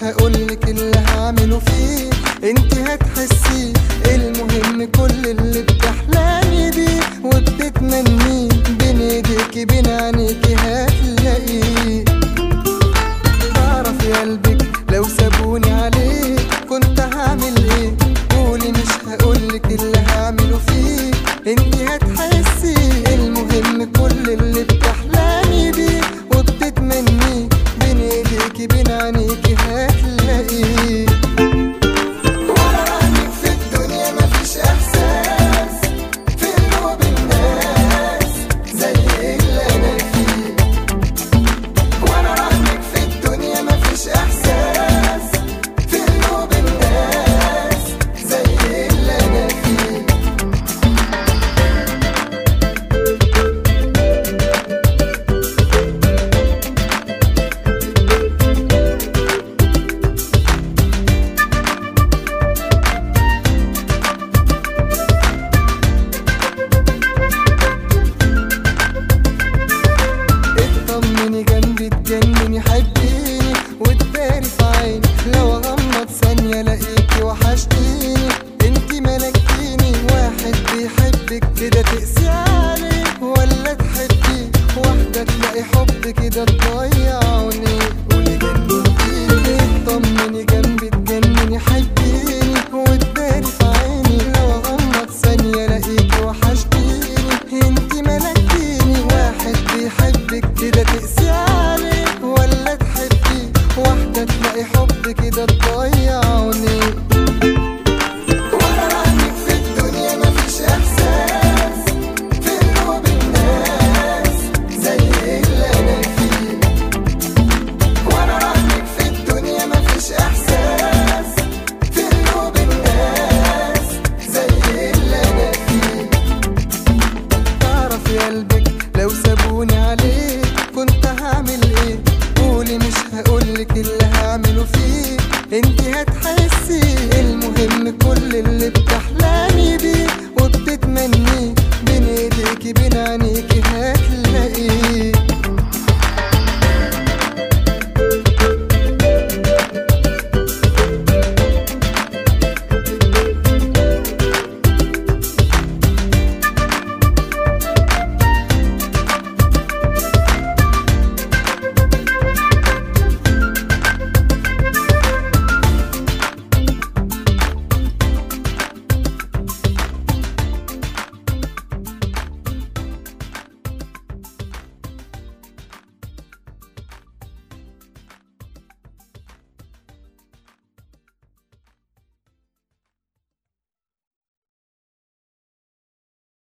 هقولك اللي هعمله فيه انت هتحسيه المهم كل اللي بتحلمي بيه وبتتمنيه بين ايديكي بين عينيكي هتلاقيه تعرف يا قلبك لو سابوني عليه كنت هعمل ايه قولي مش هقولك اللي هعمله فيه انت هتحسي المهم كل اللي بتحلمي بيه وبتتمنيه بين ايديكي بين عينيكي هتلاقيه ولا عنك في الدنيا مفيش احساس في قلوب الناس زي اللي انا فيه وانا عنك في الدنيا مفيش احساس في قلوب الناس زي اللي انا فيه اطمني جنبي تجنني حبيني وتداري في عيني لو اغمض ثانية الاقيكي وحشتيني انتي ملكتيني واحد بيحبك كده تقسي عليه ولا تحبيه واحدة تلاقي حب كده تضيع عينيه قولي جننتيني اطمني جنبي تجنني حبيني وتداري في عيني لو اغمض ثانية الاقيكي وحشتيني انتي ملكتيني واحد بيحبك كده تقسي عليه ولا تحبيه واحدة تلاقي حب كده تضيع عينيه ولا عنك في الدنيا مفيش احساس في قلوب الناس زي اللي انا فيه وانا عنك في الدنيا مفيش احساس في قلوب الناس زي اللي انا فيه تعرف يا قلبك لو سابوني عليه كنت هعمل ايه قولي مش هقولك اللي هعمله فيه انتي هتحسي المهم كل اللي بتحلمي بيه وبتتمنيه بين ايديكي بين عينيكي